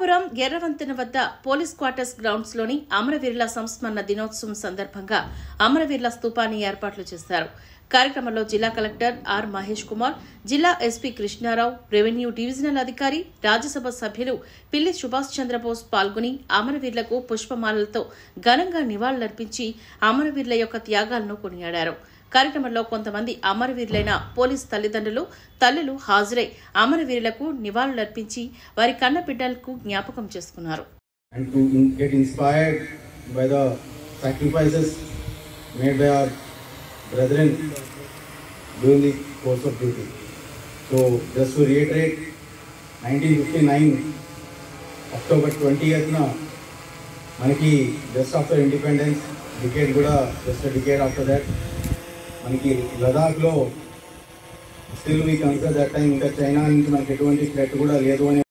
పిఠాపురం ఎర్రవంతెన వద్ద police quarters grounds లోని అమరవీరుల సంస్మరణ దినోత్సవం సందర్భంగా అమరవీరుల స్తూపాన్ని ఏర్పాట్లు చేశారు కార్యక్రమంలో జిల్లా కలెక్టర్ ఆర్ మహేష్ కుమార్ జిల్లా ఎస్పీ కృష్ణారావు రెవెన్యూ డివిజనల్ అధికారి రాజ్యసభ సభ్యులు పిల్లి సుభాష్ చంద్రబోస్ పాల్గొని అమరవీరులకు పుష్పమాలలతో ఘనంగా నివాళులర్పించి అమరవీరుల యొక్క త్యాగాలను కొనియాడారు కార్యక్రమంలో కొంతమంది అమరవీరులైన పోలీస్ తల్లిదండ్రులు తల్లులు హాజరై అమరవీరులకు నివాళులర్పించి వారి కన్న బిడ్డలకు జ్ఞాపకం చేసుకున్నారు and to in- get inspired by the sacrifices made by our brethren during the course of duty. So, just to reiterate, 1959 October twenty ఎయిత్న మనకి జస్ట్ ఆఫ్టర్ ఇండిపెండెన్స్ డికేట్ కూడా జస్ట్ డికేట్ ఆఫ్టర్ దట్ మనకి లదాఖ్లో still we consider that time ఇంకా China నుంచి మనకి ఎటువంటి threat కూడా లేదు అని